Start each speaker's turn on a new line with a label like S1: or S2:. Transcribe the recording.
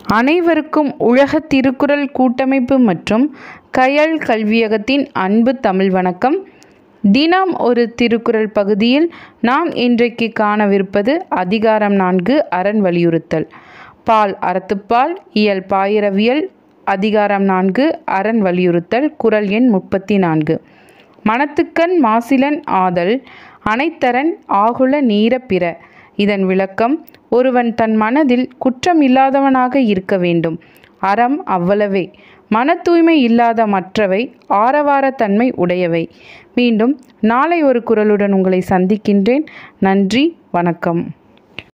S1: அனைவருக்கும் உலக திருக்குறள் கூட்டமைப்பு மற்றும் கயல் கல்வியகத்தின் அன்பு தமிழ் வணக்கம் தினம் ஒரு திருக்குறள் பகுதியில் நாம் இன்றைக்கு காணவிருப்பது அதிகாரம் நான்கு அரண் வலியுறுத்தல் பால் அறத்துப்பால் இயல் பாயிரவியல் அதிகாரம் நான்கு அரண் வலியுறுத்தல் குறள் எண் முப்பத்தி நான்கு மனத்துக்கண் மாசிலன் ஆதல் அனைத்தரன் ஆகுல நீர பிற இதன் விளக்கம் ஒருவன் தன் மனதில் குற்றம் இல்லாதவனாக இருக்க வேண்டும் அறம் அவ்வளவே மன தூய்மை இல்லாத மற்றவை ஆரவாரத்தன்மை உடையவை மீண்டும் நாளை ஒரு குரலுடன் உங்களை சந்திக்கின்றேன் நன்றி வணக்கம்